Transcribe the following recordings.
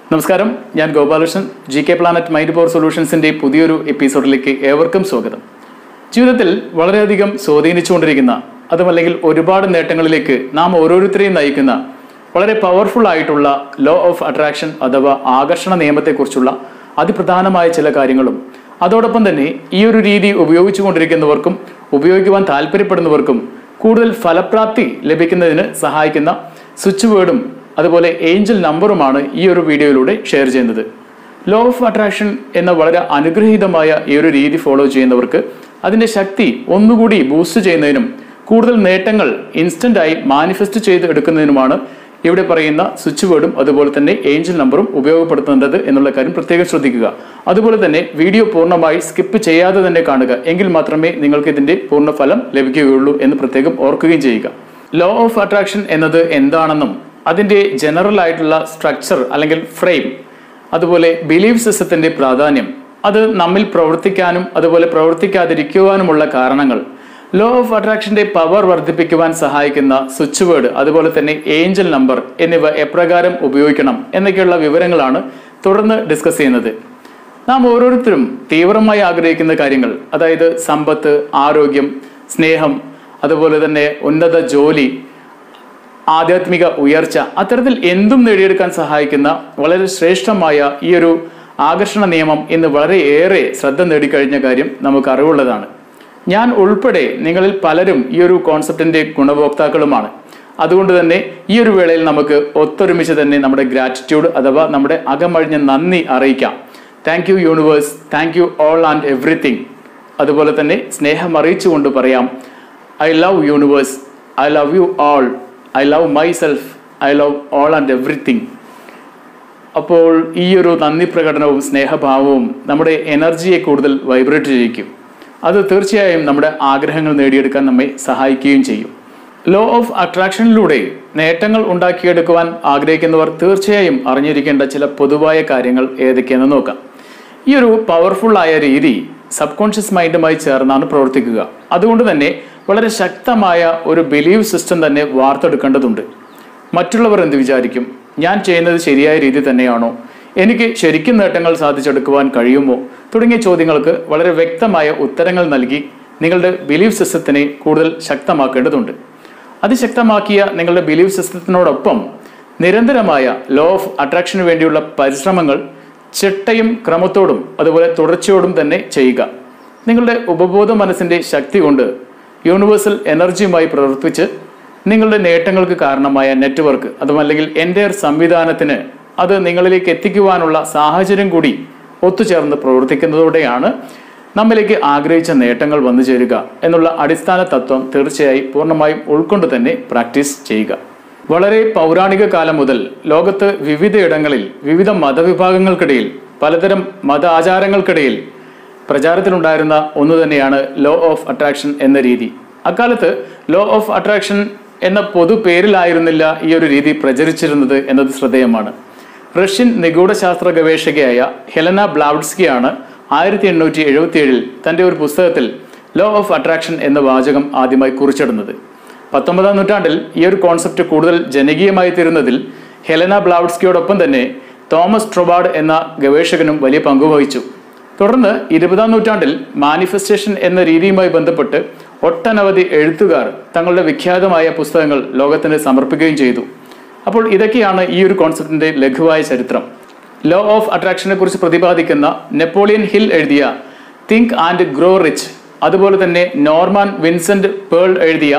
നമസ്കാരം ഞാൻ Gopalakrishnan G K planet mind power സൊല്യൂഷൻസിന്റെ പുതിയൊരു എപ്പിസോഡിലേക്ക് ഏവർക്കും സ്വാഗതം ജീവിതത്തിൽ വളരെയധികം സ്വാധീനിച്ചുകൊണ്ടിരിക്കുന്ന അതുമല്ലെങ്കിൽ ഒരുപാട് നേട്ടങ്ങളിലേക്ക് നാം ഓരോരുത്തരെയും നയിക്കുന്ന വളരെ പവർഫുൾ ആയിട്ടുള്ള ലോ ഓഫ് അട്രാക്ഷൻ അഥവാ ആകർഷണ നിയമത്തെക്കുറിച്ചുള്ള അതിപ്രധാനമായ ചില കാര്യങ്ങളും അതോടൊപ്പം തന്നെ ഈ ഒരു രീതി ഉപയോഗിച്ചുകൊണ്ടിരിക്കുന്നവർക്കും ഉപയോഗിക്കുവാൻ താല്പര്യപ്പെടുന്നവർക്കും കൂടുതൽ ഫലപ്രാപ്തി ലഭിക്കുന്നതിന് സഹായിക്കുന്ന സ്വിച്ച് വേർഡും അതുപോലെ ഏഞ്ചൽ നമ്പറുമാണ് ഈ ഒരു വീഡിയോയിലൂടെ ഷെയർ ചെയ്യുന്നത് ലോ ഓഫ് അട്രാക്ഷൻ എന്ന വളരെ അനുഗ്രഹീതമായ ഈ ഒരു രീതി ഫോളോ ചെയ്യുന്നവർക്ക് അതിന്റെ ശക്തി ഒന്നുകൂടി ബൂസ്റ്റ് ചെയ്യുന്നതിനും കൂടുതൽ നേട്ടങ്ങൾ ഇൻസ്റ്റന്റ് ആയി മാനിഫെസ്റ്റ് ചെയ്ത് എടുക്കുന്നതിനുമാണ് ഇവിടെ പറയുന്ന സ്വിച്ച് വേർഡും അതുപോലെ തന്നെ ഏഞ്ചൽ നമ്പറും ഉപയോഗപ്പെടുത്തേണ്ടത് എന്നുള്ള കാര്യം പ്രത്യേകം ശ്രദ്ധിക്കുക അതുപോലെ തന്നെ വീഡിയോ പൂർണ്ണമായി സ്കിപ്പ് ചെയ്യാതെ തന്നെ കാണുക എങ്കിൽ മാത്രമേ നിങ്ങൾക്ക് ഇതിന്റെ പൂർണ്ണ ഫലം ലഭിക്കുകയുള്ളൂ എന്ന് പ്രത്യേകം ഓർക്കുകയും ചെയ്യുക ലോ ഓഫ് അട്രാക്ഷൻ എന്നത് എന്താണെന്നും അതിന്റെ ജനറൽ ആയിട്ടുള്ള സ്ട്രക്ചർ അല്ലെങ്കിൽ ഫ്രെയിം അതുപോലെ ബിലീഫ് സിസ്റ്റത്തിന്റെ പ്രാധാന്യം അത് നമ്മിൽ പ്രവർത്തിക്കാനും അതുപോലെ പ്രവർത്തിക്കാതിരിക്കുവാനുമുള്ള കാരണങ്ങൾ ലോ ഓഫ് അട്രാക്ഷന്റെ പവർ വർദ്ധിപ്പിക്കുവാൻ സഹായിക്കുന്ന സ്വിച്ച് വേർഡ് അതുപോലെ തന്നെ ഏഞ്ചൽ നമ്പർ എന്നിവ എപ്രകാരം ഉപയോഗിക്കണം എന്നൊക്കെയുള്ള വിവരങ്ങളാണ് തുടർന്ന് ഡിസ്കസ് ചെയ്യുന്നത് നാം ഓരോരുത്തരും തീവ്രമായി ആഗ്രഹിക്കുന്ന കാര്യങ്ങൾ അതായത് സമ്പത്ത് ആരോഗ്യം സ്നേഹം അതുപോലെ തന്നെ ഉന്നത ജോലി ആധ്യാത്മിക ഉയർച്ച അത്തരത്തിൽ എന്തും നേടിയെടുക്കാൻ സഹായിക്കുന്ന വളരെ ശ്രേഷ്ഠമായ ഈ ഒരു ആകർഷണ നിയമം ഇന്ന് വളരെയേറെ ശ്രദ്ധ നേടിക്കഴിഞ്ഞ കാര്യം നമുക്ക് അറിവുള്ളതാണ് ഞാൻ ഉൾപ്പെടെ നിങ്ങളിൽ പലരും ഈ ഒരു കോൺസെപ്റ്റിന്റെ ഗുണഭോക്താക്കളുമാണ് അതുകൊണ്ട് തന്നെ ഈ ഒരു വേളയിൽ നമുക്ക് ഒത്തൊരുമിച്ച് തന്നെ നമ്മുടെ ഗ്രാറ്റിറ്റ്യൂഡ് അഥവാ നമ്മുടെ അകമഴിഞ്ഞ നന്ദി അറിയിക്കാം thank you universe thank you all and everything അതുപോലെ തന്നെ സ്നേഹം അറിയിച്ചുകൊണ്ട് പറയാം I love universe I love you all I love myself I love all and everything അപ്പോൾ ഈ ഒരു നന്ദി പ്രകടനവും സ്നേഹഭാവവും നമ്മുടെ എനർജിയെ കൂടുതൽ വൈബ്രേറ്റ് ചെയ്യിക്കും അത് തീർച്ചയായും നമ്മുടെ ആഗ്രഹങ്ങൾ നേടിയെടുക്കാൻ നമ്മെ സഹായിക്കുകയും ചെയ്യും ലോ ഓഫ് അട്രാക്ഷനിലൂടെ നേട്ടങ്ങൾ ഉണ്ടാക്കിയെടുക്കുവാൻ ആഗ്രഹിക്കുന്നവർ തീർച്ചയായും അറിഞ്ഞിരിക്കേണ്ട ചില പൊതുവായ കാര്യങ്ങൾ ഏതൊക്കെയെന്ന് നോക്കാം ഈ ഒരു പവർഫുൾ ആയ രീതി സബ് കോൺഷ്യസ് മൈൻഡുമായി ചേർന്നാണ് പ്രവർത്തിക്കുക അതുകൊണ്ട് തന്നെ വളരെ ശക്തമായ ഒരു ബിലീവ് സിസ്റ്റം തന്നെ വാർത്തെടുക്കേണ്ടതുണ്ട് മറ്റുള്ളവർ എന്ത് വിചാരിക്കും ഞാൻ ചെയ്യുന്നത് ശരിയായ രീതി തന്നെയാണോ എനിക്ക് ശരിക്കും നേട്ടങ്ങൾ സാധിച്ചെടുക്കുവാൻ കഴിയുമോ തുടങ്ങിയ ചോദ്യങ്ങൾക്ക് വളരെ വ്യക്തമായ ഉത്തരങ്ങൾ നൽകി നിങ്ങളുടെ ബിലീവ് സിസ്റ്റത്തിനെ കൂടുതൽ ശക്തമാക്കേണ്ടതുണ്ട് അതിശക്തമാക്കിയ നിങ്ങളുടെ ബിലീവ് സിസ്റ്റത്തിനോടൊപ്പം നിരന്തരമായ ലോ ഓഫ് അട്രാക്ഷന് വേണ്ടിയുള്ള പരിശ്രമങ്ങൾ ചിട്ടയും ക്രമത്തോടും അതുപോലെ തുടർച്ചയോടും തന്നെ ചെയ്യുക നിങ്ങളുടെ ഉപബോധ മനസ്സിന്റെ ശക്തി കൊണ്ട് യൂണിവേഴ്സൽ എനർജിയുമായി പ്രവർത്തിച്ച് നിങ്ങളുടെ നേട്ടങ്ങൾക്ക് കാരണമായ നെറ്റ്വർക്ക് അതുമല്ലെങ്കിൽ എൻ്റെ സംവിധാനത്തിന് അത് നിങ്ങളിലേക്ക് എത്തിക്കുവാനുള്ള സാഹചര്യം കൂടി ഒത്തുചേർന്ന് പ്രവർത്തിക്കുന്നതോടെയാണ് നമ്മിലേക്ക് ആഗ്രഹിച്ച നേട്ടങ്ങൾ വന്നു ചേരുക എന്നുള്ള അടിസ്ഥാന തത്വം തീർച്ചയായും പൂർണ്ണമായും ഉൾക്കൊണ്ട് തന്നെ പ്രാക്ടീസ് ചെയ്യുക വളരെ പൗരാണിക കാലം മുതൽ ലോകത്ത് വിവിധയിടങ്ങളിൽ വിവിധ മതവിഭാഗങ്ങൾക്കിടയിൽ പലതരം മത ആചാരങ്ങൾക്കിടയിൽ പ്രചാരത്തിലുണ്ടായിരുന്ന ഒന്ന് തന്നെയാണ് ലോ ഓഫ് അട്രാക്ഷൻ എന്ന രീതി അക്കാലത്ത് ലോ ഓഫ് അട്രാക്ഷൻ എന്ന പൊതു പേരിലായിരുന്നില്ല ഈ ഒരു രീതി പ്രചരിച്ചിരുന്നത് എന്നത് ശ്രദ്ധേയമാണ് റഷ്യൻ നിഗൂഢശാസ്ത്ര ഗവേഷകയായ ഹെലന ബ്ലാവ്ഡ്സ്കിയാണ് ആയിരത്തി എണ്ണൂറ്റി എഴുപത്തി ഏഴിൽ തന്റെ ഒരു പുസ്തകത്തിൽ ലോ ഓഫ് അട്രാക്ഷൻ എന്ന വാചകം ആദ്യമായി കുറിച്ചിടുന്നത് പത്തൊമ്പതാം നൂറ്റാണ്ടിൽ ഈ ഒരു കോൺസെപ്റ്റ് കൂടുതൽ ജനകീയമായി തീരുന്നതിൽ ഹെലന ബ്ലാവ്ഡ്സ്കിയോടൊപ്പം തന്നെ തോമസ് ട്രൊബാർഡ് എന്ന ഗവേഷകനും വലിയ പങ്കുവഹിച്ചു തുടർന്ന് ഇരുപതാം നൂറ്റാണ്ടിൽ മാനിഫെസ്റ്റേഷൻ എന്ന രീതിയുമായി ബന്ധപ്പെട്ട് ഒട്ടനവധി എഴുത്തുകാർ തങ്ങളുടെ വിഖ്യാതമായ പുസ്തകങ്ങൾ ലോകത്തിന് സമർപ്പിക്കുകയും ചെയ്തു അപ്പോൾ ഇതൊക്കെയാണ് ഈ ഒരു കോൺസെപ്റ്റിന്റെ ലഘുവായ ചരിത്രം ലോ ഓഫ് അട്രാക്ഷനെ കുറിച്ച് പ്രതിപാദിക്കുന്ന നെപ്പോളിയൻ ഹിൽ എഴുതിയ തിങ്ക് ആൻഡ് ഗ്രോ റിച്ച് അതുപോലെ തന്നെ നോർമാൻ വിൻസെന്റ് പേൾ എഴുതിയ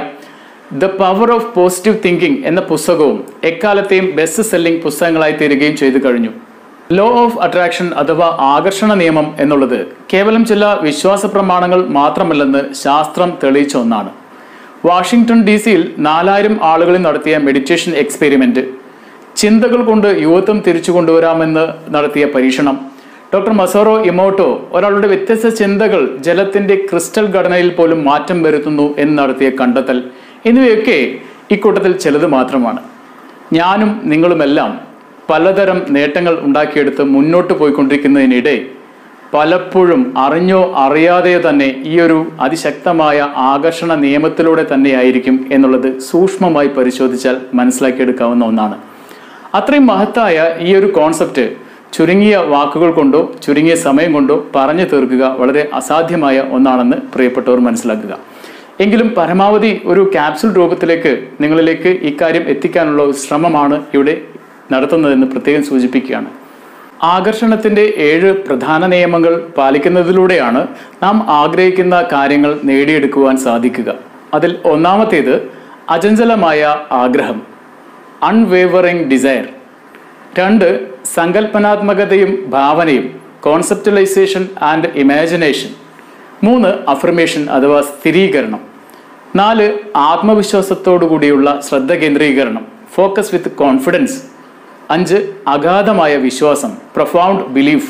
the power of positive thinking എന്ന പുസ്തകവും എക്കാലത്തെയും ബെസ്റ്റ് സെല്ലിംഗ് പുസ്തകങ്ങളായി തീരുകയും ചെയ്തു കഴിഞ്ഞു ലോ ഓഫ് അട്രാക്ഷൻ അഥവാ ആകർഷണ നിയമം എന്നുള്ളത് കേവലം ചില വിശ്വാസ പ്രമാണങ്ങൾ മാത്രമല്ലെന്ന് ശാസ്ത്രം തെളിയിച്ച ഒന്നാണ് വാഷിംഗ്ടൺ ഡി സിയിൽ നാലായിരം ആളുകളിൽ നടത്തിയ മെഡിറ്റേഷൻ എക്സ്പെരിമെന്റ് ചിന്തകൾ കൊണ്ട് യുവത്വം തിരിച്ചു കൊണ്ടുവരാമെന്ന് നടത്തിയ പരീക്ഷണം ഡോക്ടർ മസോറോ ഇമോട്ടോ ഒരാളുടെ വ്യത്യസ്ത ചിന്തകൾ ജലത്തിന്റെ ക്രിസ്റ്റൽ ഘടനയിൽ പോലും മാറ്റം വരുത്തുന്നു എന്ന് നടത്തിയ കണ്ടെത്തൽ എന്നിവയൊക്കെ ഇക്കൂട്ടത്തിൽ ചിലത് മാത്രമാണ് ഞാനും നിങ്ങളുമെല്ലാം പലതരം നേട്ടങ്ങൾ ഉണ്ടാക്കിയെടുത്ത് മുന്നോട്ട് പോയിക്കൊണ്ടിരിക്കുന്നതിനിടെ പലപ്പോഴും അറിഞ്ഞോ അറിയാതെയോ തന്നെ ഈ ഒരു അതിശക്തമായ ആകർഷണ നിയമത്തിലൂടെ തന്നെയായിരിക്കും എന്നുള്ളത് സൂക്ഷ്മമായി പരിശോധിച്ചാൽ മനസ്സിലാക്കിയെടുക്കാവുന്ന ഒന്നാണ് അത്രയും മഹത്തായ ഈ ഒരു കോൺസെപ്റ്റ് ചുരുങ്ങിയ വാക്കുകൾ കൊണ്ടോ ചുരുങ്ങിയ സമയം കൊണ്ടോ പറഞ്ഞു തീർക്കുക വളരെ അസാധ്യമായ ഒന്നാണെന്ന് പ്രിയപ്പെട്ടവർ മനസ്സിലാക്കുക എങ്കിലും പരമാവധി ഒരു ക്യാപ്സുൾ രൂപത്തിലേക്ക് നിങ്ങളിലേക്ക് ഇക്കാര്യം എത്തിക്കാനുള്ള ഒരു ശ്രമമാണ് ഇവിടെ നടത്തുന്നതെന്ന് പ്രത്യേകം സൂചിപ്പിക്കുകയാണ് ആകർഷണത്തിന്റെ ഏഴ് പ്രധാന നിയമങ്ങൾ പാലിക്കുന്നതിലൂടെയാണ് നാം ആഗ്രഹിക്കുന്ന കാര്യങ്ങൾ നേടിയെടുക്കുവാൻ സാധിക്കുക അതിൽ ഒന്നാമത്തേത് അചഞ്ചലമായ ആഗ്രഹം അൺവേവറിംഗ് ഡിസയർ രണ്ട് സങ്കല്പനാത്മകതയും ഭാവനയും കോൺസെപ്റ്റലൈസേഷൻ ആൻഡ് ഇമാജിനേഷൻ മൂന്ന് അഫർമേഷൻ അഥവാ സ്ഥിരീകരണം നാല് ആത്മവിശ്വാസത്തോടു കൂടിയുള്ള ശ്രദ്ധ കേന്ദ്രീകരണം ഫോക്കസ് വിത്ത് കോൺഫിഡൻസ് അഞ്ച് അഗാധമായ വിശ്വാസം പ്രൊഫൗണ്ട് ബിലീഫ്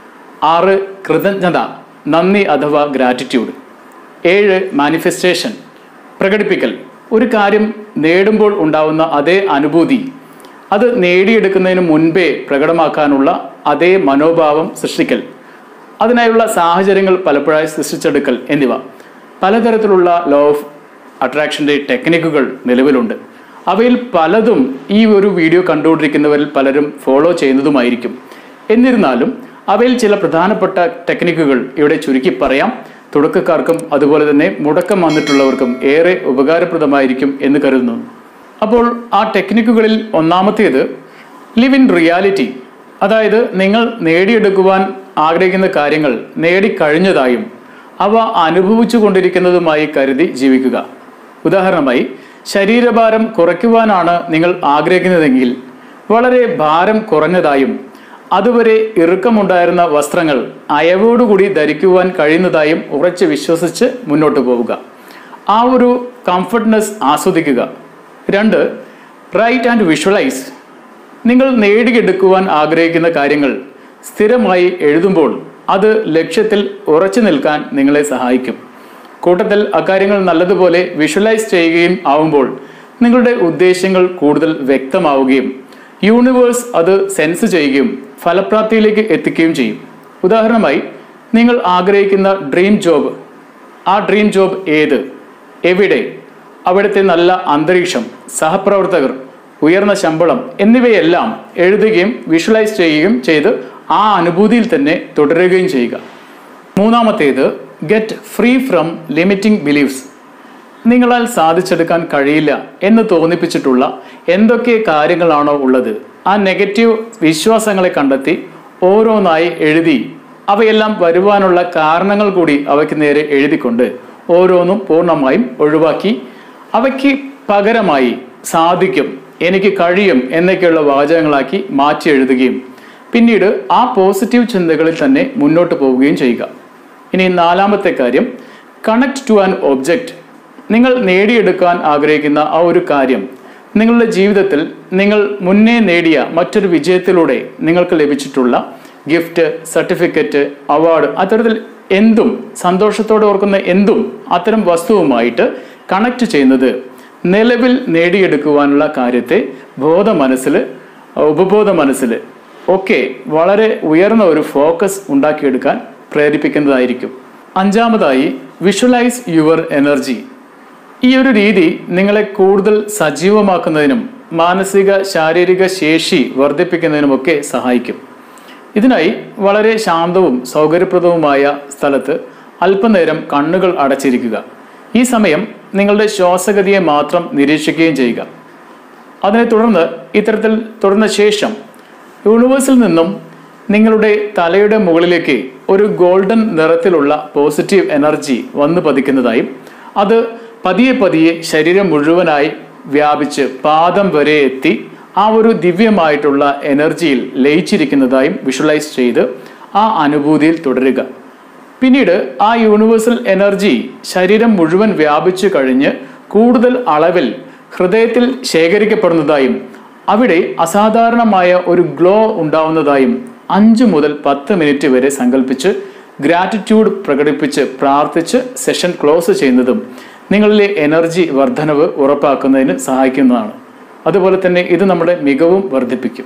ആറ് കൃതജ്ഞത നന്ദി അഥവാ ഗ്രാറ്റിറ്റ്യൂഡ് ഏഴ് മാനിഫെസ്റ്റേഷൻ പ്രകടിപ്പിക്കൽ ഒരു കാര്യം നേടുമ്പോൾ ഉണ്ടാവുന്ന അതേ അനുഭൂതി അത് നേടിയെടുക്കുന്നതിന് മുൻപേ പ്രകടമാക്കാനുള്ള അതേ മനോഭാവം സൃഷ്ടിക്കൽ അതിനായുള്ള സാഹചര്യങ്ങൾ പലപ്പോഴായി സൃഷ്ടിച്ചെടുക്കൽ എന്നിവ പലതരത്തിലുള്ള ലോ ഓഫ് അട്രാക്ഷൻ്റെ ടെക്നിക്കുകൾ നിലവിലുണ്ട് അവയിൽ പലതും ഈ ഒരു വീഡിയോ കണ്ടുകൊണ്ടിരിക്കുന്നവരിൽ പലരും ഫോളോ ചെയ്യുന്നതുമായിരിക്കും എന്നിരുന്നാലും അവയിൽ ചില പ്രധാനപ്പെട്ട ടെക്നിക്കുകൾ ഇവിടെ ചുരുക്കി പറയാം തുടക്കക്കാർക്കും അതുപോലെ തന്നെ മുടക്കം വന്നിട്ടുള്ളവർക്കും ഏറെ ഉപകാരപ്രദമായിരിക്കും എന്ന് കരുതുന്നു അപ്പോൾ ആ ടെക്നിക്കുകളിൽ ഒന്നാമത്തേത് ലിവ് ഇൻ റിയാലിറ്റി അതായത് നിങ്ങൾ നേടിയെടുക്കുവാൻ ആഗ്രഹിക്കുന്ന കാര്യങ്ങൾ നേടിക്കഴിഞ്ഞതായും അവ അനുഭവിച്ചു കൊണ്ടിരിക്കുന്നതുമായി കരുതി ജീവിക്കുക ഉദാഹരണമായി ശരീരഭാരം കുറയ്ക്കുവാനാണ് നിങ്ങൾ ആഗ്രഹിക്കുന്നതെങ്കിൽ വളരെ ഭാരം കുറഞ്ഞതായും അതുവരെ ഇറുക്കമുണ്ടായിരുന്ന വസ്ത്രങ്ങൾ അയവോടുകൂടി ധരിക്കുവാൻ കഴിയുന്നതായും ഉറച്ച് വിശ്വസിച്ച് മുന്നോട്ട് പോവുക ആ ഒരു കംഫർട്ട്നെസ് ആസ്വദിക്കുക രണ്ട് റൈറ്റ് ആൻഡ് വിഷ്വലൈസ് നിങ്ങൾ നേടിയെടുക്കുവാൻ ആഗ്രഹിക്കുന്ന കാര്യങ്ങൾ സ്ഥിരമായി എഴുതുമ്പോൾ അത് ലക്ഷ്യത്തിൽ ഉറച്ചു നിൽക്കാൻ നിങ്ങളെ സഹായിക്കും കൂട്ടത്തിൽ അക്കാര്യങ്ങൾ നല്ലതുപോലെ വിഷ്വലൈസ് ചെയ്യുകയും ആവുമ്പോൾ നിങ്ങളുടെ ഉദ്ദേശ്യങ്ങൾ കൂടുതൽ വ്യക്തമാവുകയും യൂണിവേഴ്സ് അത് സെൻസ് ചെയ്യുകയും ഫലപ്രാപ്തിയിലേക്ക് എത്തിക്കുകയും ചെയ്യും ഉദാഹരണമായി നിങ്ങൾ ആഗ്രഹിക്കുന്ന ഡ്രീം ജോബ് ആ ഡ്രീം ജോബ് ഏത് എവിടെ അവിടുത്തെ നല്ല അന്തരീക്ഷം സഹപ്രവർത്തകർ ഉയർന്ന ശമ്പളം എന്നിവയെല്ലാം എഴുതുകയും വിഷ്വലൈസ് ചെയ്യുകയും ചെയ്ത് ആ അനുഭൂതിയിൽ തന്നെ തുടരുകയും ചെയ്യുക മൂന്നാമത്തേത് get free from limiting beliefs നിങ്ങളാൽ സാധിച്ചെടുക്കാൻ കഴിയില്ല എന്ന് തോന്നിപ്പിച്ചിട്ടുള്ള എന്തൊക്കെ കാര്യങ്ങളാണോ ഉള്ളത് ആ നെഗറ്റീവ് വിശ്വാസങ്ങളെ കണ്ടെത്തി ഓരോന്നായി എഴുതി അവയെല്ലാം വരുവാനുള്ള കാരണങ്ങൾ കൂടി അവയ്ക്ക് നേരെ എഴുതിക്കൊണ്ട് ഓരോന്നും പൂർണ്ണമായും ഒഴിവാക്കി അവയ്ക്ക് പകരമായി സാധിക്കും എനിക്ക് കഴിയും എന്നൊക്കെയുള്ള വാചകങ്ങളാക്കി മാറ്റി എഴുതുകയും പിന്നീട് ആ പോസിറ്റീവ് ചിന്തകളിൽ തന്നെ മുന്നോട്ട് പോവുകയും ചെയ്യുക ഇനി നാലാമത്തെ കാര്യം കണക്ട് ടു ആൻ ഒബ്ജക്റ്റ് നിങ്ങൾ നേടിയെടുക്കാൻ ആഗ്രഹിക്കുന്ന ആ ഒരു കാര്യം നിങ്ങളുടെ ജീവിതത്തിൽ നിങ്ങൾ മുന്നേ നേടിയ മറ്റൊരു വിജയത്തിലൂടെ നിങ്ങൾക്ക് ലഭിച്ചിട്ടുള്ള ഗിഫ്റ്റ് സർട്ടിഫിക്കറ്റ് അവാർഡ് അത്തരത്തിൽ എന്തും സന്തോഷത്തോടെ ഓർക്കുന്ന എന്തും അത്തരം വസ്തുവുമായിട്ട് കണക്ട് ചെയ്യുന്നത് നിലവിൽ നേടിയെടുക്കുവാനുള്ള കാര്യത്തെ ബോധ മനസ്സിൽ ഉപബോധ മനസ്സിൽ ഒക്കെ വളരെ ഉയർന്ന ഒരു ഫോക്കസ് ഉണ്ടാക്കിയെടുക്കാൻ പ്രേരിപ്പിക്കുന്നതായിരിക്കും അഞ്ചാമതായി വിഷ്വലൈസ് യുവർ എനർജി ഈ ഒരു രീതി നിങ്ങളെ കൂടുതൽ സജീവമാക്കുന്നതിനും മാനസിക ശാരീരിക ശേഷി വർദ്ധിപ്പിക്കുന്നതിനുമൊക്കെ സഹായിക്കും ഇതിനായി വളരെ ശാന്തവും സൗകര്യപ്രദവുമായ സ്ഥലത്ത് അല്പനേരം കണ്ണുകൾ അടച്ചിരിക്കുക ഈ സമയം നിങ്ങളുടെ ശ്വാസഗതിയെ മാത്രം നിരീക്ഷിക്കുകയും ചെയ്യുക അതിനെ തുടർന്ന് ഇത്തരത്തിൽ തുടർന്ന ശേഷം യൂണിവേഴ്സിൽ നിന്നും നിങ്ങളുടെ തലയുടെ മുകളിലേക്ക് ഒരു ഗോൾഡൻ നിറത്തിലുള്ള പോസിറ്റീവ് എനർജി വന്നു പതിക്കുന്നതായും അത് പതിയെ പതിയെ ശരീരം മുഴുവനായി വ്യാപിച്ച് പാദം വരെ എത്തി ആ ഒരു ദിവ്യമായിട്ടുള്ള എനർജിയിൽ ലയിച്ചിരിക്കുന്നതായും വിഷ്വലൈസ് ചെയ്ത് ആ അനുഭൂതിയിൽ തുടരുക പിന്നീട് ആ യൂണിവേഴ്സൽ എനർജി ശരീരം മുഴുവൻ വ്യാപിച്ചു കഴിഞ്ഞ് കൂടുതൽ അളവിൽ ഹൃദയത്തിൽ ശേഖരിക്കപ്പെടുന്നതായും അവിടെ അസാധാരണമായ ഒരു ഗ്ലോ ഉണ്ടാവുന്നതായും അഞ്ച് മുതൽ പത്ത് മിനിറ്റ് വരെ സങ്കല്പിച്ച് ഗ്രാറ്റിറ്റ്യൂഡ് പ്രകടിപ്പിച്ച് പ്രാർത്ഥിച്ച് സെഷൻ ക്ലോസ് ചെയ്യുന്നതും നിങ്ങളിലെ എനർജി വർധനവ് ഉറപ്പാക്കുന്നതിന് സഹായിക്കുന്നതാണ് അതുപോലെ തന്നെ ഇത് നമ്മുടെ മികവും വർദ്ധിപ്പിക്കും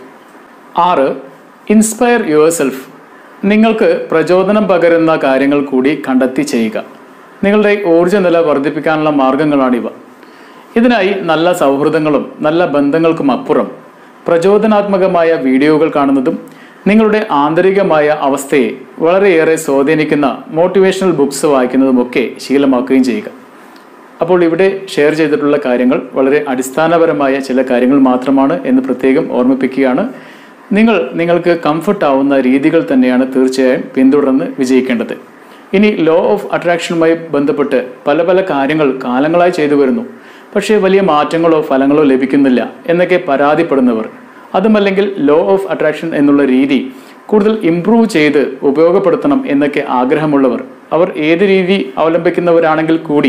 ആറ് ഇൻസ്പയർ യുവർ സെൽഫ് നിങ്ങൾക്ക് പ്രചോദനം പകരുന്ന കാര്യങ്ങൾ കൂടി കണ്ടെത്തി ചെയ്യുക നിങ്ങളുടെ ഊർജ്ജ നില വർദ്ധിപ്പിക്കാനുള്ള മാർഗങ്ങളാണിവ ഇതിനായി നല്ല സൗഹൃദങ്ങളും നല്ല ബന്ധങ്ങൾക്കും അപ്പുറം പ്രചോദനാത്മകമായ വീഡിയോകൾ കാണുന്നതും നിങ്ങളുടെ ആന്തരികമായ അവസ്ഥയെ വളരെയേറെ സ്വാധീനിക്കുന്ന മോട്ടിവേഷണൽ ബുക്സ് വായിക്കുന്നതുമൊക്കെ ശീലമാക്കുകയും ചെയ്യുക അപ്പോൾ ഇവിടെ ഷെയർ ചെയ്തിട്ടുള്ള കാര്യങ്ങൾ വളരെ അടിസ്ഥാനപരമായ ചില കാര്യങ്ങൾ മാത്രമാണ് എന്ന് പ്രത്യേകം ഓർമ്മിപ്പിക്കുകയാണ് നിങ്ങൾ നിങ്ങൾക്ക് കംഫർട്ട് ആവുന്ന രീതികൾ തന്നെയാണ് തീർച്ചയായും പിന്തുടർന്ന് വിജയിക്കേണ്ടത് ഇനി ലോ ഓഫ് അട്രാക്ഷനുമായി ബന്ധപ്പെട്ട് പല പല കാര്യങ്ങൾ കാലങ്ങളായി ചെയ്തു വരുന്നു പക്ഷേ വലിയ മാറ്റങ്ങളോ ഫലങ്ങളോ ലഭിക്കുന്നില്ല എന്നൊക്കെ പരാതിപ്പെടുന്നവർ അതുമല്ലെങ്കിൽ ലോ ഓഫ് അട്രാക്ഷൻ എന്നുള്ള രീതി കൂടുതൽ ഇംപ്രൂവ് ചെയ്ത് ഉപയോഗപ്പെടുത്തണം എന്നൊക്കെ ആഗ്രഹമുള്ളവർ അവർ ഏത് രീതി അവലംബിക്കുന്നവരാണെങ്കിൽ കൂടി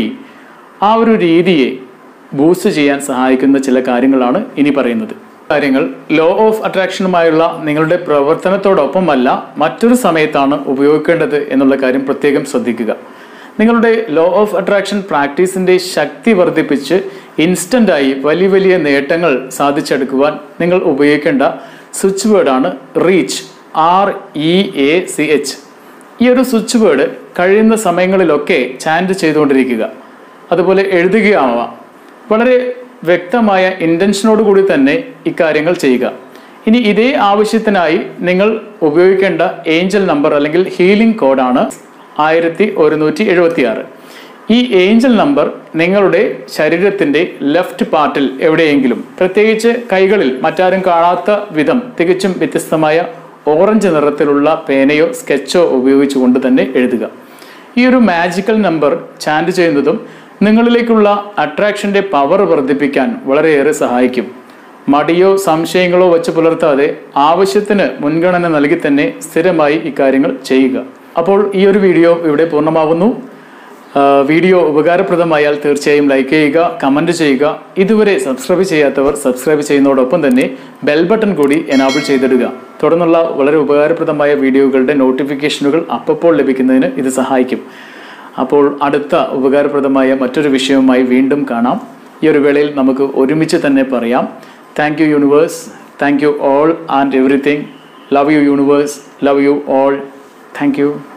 ആ ഒരു രീതിയെ ബൂസ്റ്റ് ചെയ്യാൻ സഹായിക്കുന്ന ചില കാര്യങ്ങളാണ് ഇനി പറയുന്നത് കാര്യങ്ങൾ ലോ ഓഫ് അട്രാക്ഷനുമായുള്ള നിങ്ങളുടെ പ്രവർത്തനത്തോടൊപ്പമല്ല മറ്റൊരു സമയത്താണ് ഉപയോഗിക്കേണ്ടത് എന്നുള്ള കാര്യം പ്രത്യേകം ശ്രദ്ധിക്കുക നിങ്ങളുടെ ലോ ഓഫ് അട്രാക്ഷൻ പ്രാക്ടീസിന്റെ ശക്തി വർദ്ധിപ്പിച്ച് ഇൻസ്റ്റന്റ് ആയി വലിയ വലിയ നേട്ടങ്ങൾ സാധിച്ചെടുക്കുവാൻ നിങ്ങൾ ഉപയോഗിക്കേണ്ട സ്വിച്ച് വേർഡാണ് reach R E A C H ഈ ഒരു സ്വിച്ച് വേർഡ് കഴിയുന്ന സമയങ്ങളിലൊക്കെ ചാൻഡ് ചെയ്തുകൊണ്ടിരിക്കുക അതുപോലെ എഴുതുകയാവാം വളരെ വ്യക്തമായ ഇൻറ്റൻഷനോട് കൂടി തന്നെ ഇക്കാര്യങ്ങൾ ചെയ്യുക ഇനി ഇതേ ആവശ്യത്തിനായി നിങ്ങൾ ഉപയോഗിക്കേണ്ട ഏഞ്ചൽ നമ്പർ അല്ലെങ്കിൽ ഹീലിംഗ് കോഡാണ് ആയിരത്തി ഒരുന്നൂറ്റി എഴുപത്തി ആറ് ഈ ഏഞ്ചൽ നമ്പർ നിങ്ങളുടെ ശരീരത്തിന്റെ ലെഫ്റ്റ് പാർട്ടിൽ എവിടെയെങ്കിലും പ്രത്യേകിച്ച് കൈകളിൽ മറ്റാരും കാണാത്ത വിധം തികച്ചും വ്യത്യസ്തമായ ഓറഞ്ച് നിറത്തിലുള്ള പേനയോ സ്കെച്ചോ ഉപയോഗിച്ചുകൊണ്ട് തന്നെ എഴുതുക ഈ ഒരു മാജിക്കൽ നമ്പർ ചാൻഡ് ചെയ്യുന്നതും നിങ്ങളിലേക്കുള്ള അട്രാക്ഷന്റെ പവർ വർദ്ധിപ്പിക്കാൻ വളരെയേറെ സഹായിക്കും മടിയോ സംശയങ്ങളോ വെച്ച് പുലർത്താതെ ആവശ്യത്തിന് മുൻഗണന നൽകി തന്നെ സ്ഥിരമായി ഇക്കാര്യങ്ങൾ ചെയ്യുക അപ്പോൾ ഈ ഒരു വീഡിയോ ഇവിടെ പൂർണ്ണമാവുന്നു ആ, വീഡിയോ ഉപകാരപ്രദമായാൽ തീർച്ചയായും ലൈക്ക് ചെയ്യുക കമന്റ് ചെയ്യുക ഇതുവരെ സബ്സ്ക്രൈബ് ചെയ്യാത്തവർ സബ്സ്ക്രൈബ് ചെയ്യുന്നതോടൊപ്പം തന്നെ ബെൽ ബട്ടൺ കൂടി എനാബിൾ ചെയ്തിടുക തുടർന്നുള്ള വളരെ ഉപകാരപ്രദമായ വീഡിയോകളുടെ നോട്ടിഫിക്കേഷനുകൾ അപ്പോൾ ലഭിക്കുന്നതിന് ഇത് സഹായിക്കും അപ്പോൾ അടുത്ത ഉപകാരപ്രദമായ മറ്റൊരു വിഷയവുമായി വീണ്ടും കാണാം ഈ ഒരു വേളയിൽ നമുക്ക് ഒരുമിച്ച് തന്നെ പറയാം thank you universe thank you all and everything love you universe love you all thank U